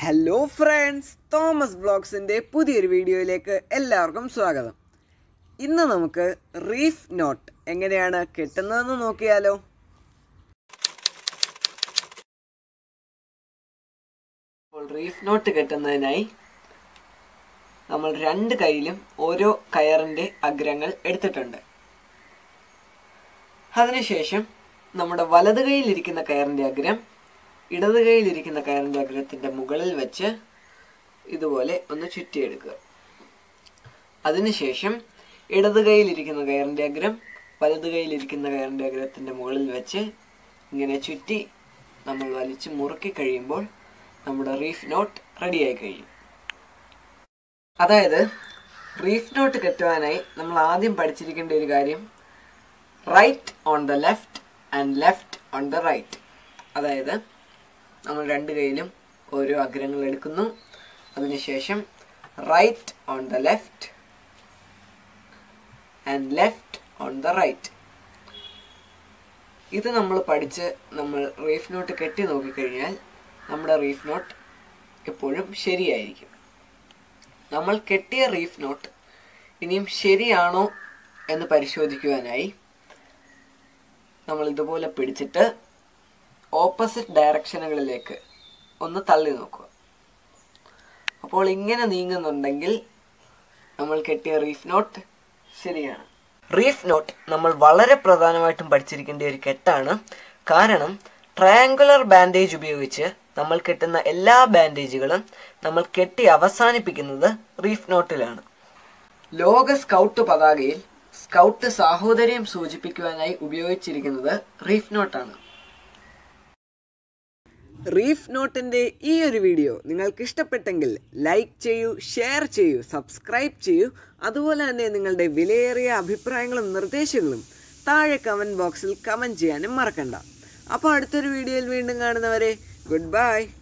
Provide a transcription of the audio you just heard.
hello friends Thomas ബ്ലോഗ്സിൻ്റെ പുതിയൊരു വീഡിയോയിലേക്ക് എല്ലാവർക്കും സ്വാഗതം ഇന്ന് നമുക്ക് റീഫ് നോട്ട് എങ്ങനെയാണ് കെട്ടുന്നതെന്ന് നോക്കിയാലോ അപ്പോൾ റീഫ് നോട്ട് കെട്ടുന്നതിനായി നമ്മൾ രണ്ട് കൈയിലും ഓരോ കയറിൻ്റെ അഗ്രങ്ങൾ എടുത്തിട്ടുണ്ട് അതിനുശേഷം നമ്മുടെ വലത് കൈയിലിരിക്കുന്ന കയറിൻ്റെ അഗ്രം ഇടത് കൈയിലിരിക്കുന്ന കയറിൻ്റെ അഗ്രത്തിൻ്റെ മുകളിൽ വെച്ച് ഇതുപോലെ ഒന്ന് ചുറ്റിയെടുക്കുക അതിനുശേഷം ഇടത് കൈയിലിരിക്കുന്ന കയറിൻ്റെ അഗ്രം വലത് കൈയിലിരിക്കുന്ന കയറിൻ്റെ അഗ്രത്തിൻ്റെ മുകളിൽ വെച്ച് ഇങ്ങനെ ചുറ്റി നമ്മൾ വലിച്ച് മുറുക്കി കഴിയുമ്പോൾ നമ്മുടെ റീഫ് നോട്ട് റെഡിയായി കഴിയും അതായത് റീഫ് നോട്ട് കെട്ടുവാനായി നമ്മൾ ആദ്യം പഠിച്ചിരിക്കേണ്ട ഒരു കാര്യം right on the left and left on the right അതായത് നമ്മൾ രണ്ട് കൈയിലും ഓരോ അഗ്രങ്ങൾ എടുക്കുന്നു അതിനുശേഷം right on the left and left on the right ഇത് നമ്മൾ പഠിച്ച് നമ്മൾ റീഫ് നോട്ട് കെട്ടി നോക്കിക്കഴിഞ്ഞാൽ നമ്മുടെ റീഫ് നോട്ട് എപ്പോഴും ശരിയായിരിക്കും നമ്മൾ കെട്ടിയ റീഫ് നോട്ട് ഇനിയും ശരിയാണോ എന്ന് പരിശോധിക്കുവാനായി നമ്മൾ ഇതുപോലെ പിടിച്ചിട്ട് ഓപ്പോസിറ്റ് ഡയറക്ഷനുകളിലേക്ക് ഒന്ന് തള്ളി നോക്കുക അപ്പോൾ ഇങ്ങനെ നീങ്ങുന്നുണ്ടെങ്കിൽ നമ്മൾ കെട്ടിയ റീഫ് നോട്ട് ശരിയാണ് റീഫ് നോട്ട് നമ്മൾ വളരെ പ്രധാനമായിട്ടും പഠിച്ചിരിക്കേണ്ട ഒരു കെട്ടാണ് കാരണം ട്രയാങ്കുലർ ബാൻഡേജ് ഉപയോഗിച്ച് നമ്മൾ കെട്ടുന്ന എല്ലാ ബാൻഡേജുകളും നമ്മൾ കെട്ടി അവസാനിപ്പിക്കുന്നത് റീഫ് നോട്ടിലാണ് ലോക സ്കൗട്ട് പതാകയിൽ സ്കൗട്ട് സാഹോദര്യം സൂചിപ്പിക്കുവാനായി ഉപയോഗിച്ചിരിക്കുന്നത് റീഫ് നോട്ടാണ് റീഫ് നോട്ടിൻ്റെ ഈ ഒരു വീഡിയോ നിങ്ങൾക്ക് ഇഷ്ടപ്പെട്ടെങ്കിൽ ലൈക്ക് ചെയ്യൂ ഷെയർ ചെയ്യൂ സബ്സ്ക്രൈബ് ചെയ്യൂ അതുപോലെ തന്നെ നിങ്ങളുടെ വിലയേറിയ അഭിപ്രായങ്ങളും നിർദ്ദേശങ്ങളും താഴെ കമൻറ്റ് ബോക്സിൽ കമൻറ്റ് ചെയ്യാനും മറക്കണ്ട അപ്പോൾ അടുത്തൊരു വീഡിയോയിൽ വീണ്ടും കാണുന്നവരെ ഗുഡ് ബൈ